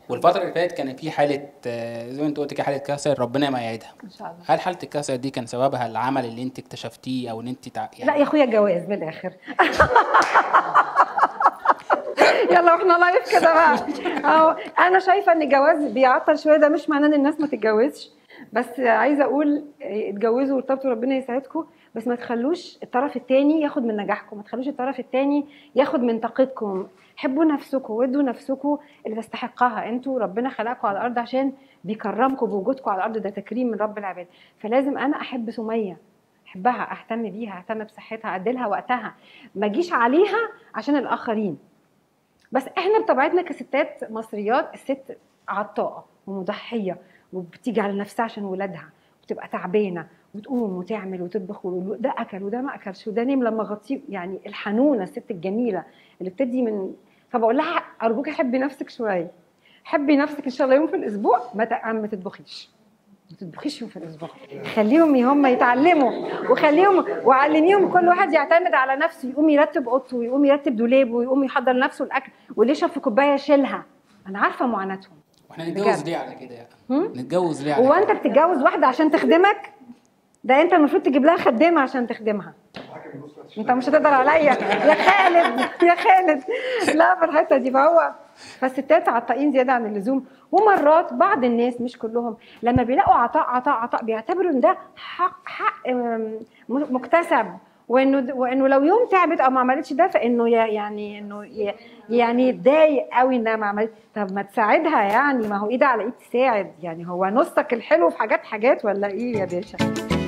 والفتره اللي فاتت كان في حاله آه، زي ما انت قلت كده حاله كسر ربنا ما يعيدها ان شاء الله هل حاله الكسر دي كان سببها العمل اللي انت اكتشفتيه او ان انت تع... يعني لا يا اخويا جواز من الاخر يلا واحنا لايف كده بقى اهو انا شايفه ان الجواز بيعطل شويه ده مش معناه ان الناس ما تتجوزش بس عايزه اقول اه، اتجوزوا وارتبطوا ربنا يسعدكم بس ما تخلوش الطرف الثاني ياخد من نجاحكم ما تخلوش الطرف الثاني ياخد من طاقتكم حبوا نفسكم وادوا نفسكم اللي تستحقها انتوا ربنا خلقكم على الارض عشان بيكرمكم بوجودكم على الارض ده تكريم من رب العباد فلازم انا احب سميه احبها اهتم بيها اهتم بصحتها اديلها وقتها ما اجيش عليها عشان الاخرين بس احنا بطبيعتنا كستات مصريات الست عطاءه ومضحيه وبتيجي على نفسها عشان ولادها وتبقى تعبانه وتقوم وتعمل وتطبخ ويقولوا ده اكل وده ما اكلش وده نام لما غطيه يعني الحنونه الست الجميله اللي بتدي من فبقول لها ارجوك حبي نفسك شويه حبي نفسك ان شاء الله يوم في الاسبوع ما ت- ما تطبخيش ما تطبخيش يوم في الاسبوع خليهم هم يتعلموا وخليهم وعلميهم كل واحد يعتمد على نفسه يقوم يرتب اوضته ويقوم يرتب دولابه ويقوم يحضر نفسه الاكل واللي يشرب في كوبايه يشيلها انا عارفه معاناتهم واحنا نتجوز بجد. ليه على كده يعني هم؟ نتجوز ليه على هو كده انت بتتجوز واحده عشان تخدمك ده انت المفروض تجيب لها خدامه عشان تخدمها انت مش هتقدر عليا يا خالد يا خالد لا في الحته دي فهو فالستات عطائين زياده عن اللزوم ومرات بعض الناس مش كلهم لما بيلاقوا عطاء عطاء عطاء بيعتبروا ان ده حق حق ام، مكتسب وانه وانه لو يوم تعبت او ما عملتش ده فانه ي- يعني انه ي- يعني يتضايق قوي انها ما عملت طب ما تساعدها يعني ما هو ايد على ايد تساعد يعني هو نصك الحلو في حاجات حاجات ولا ايه يا باشا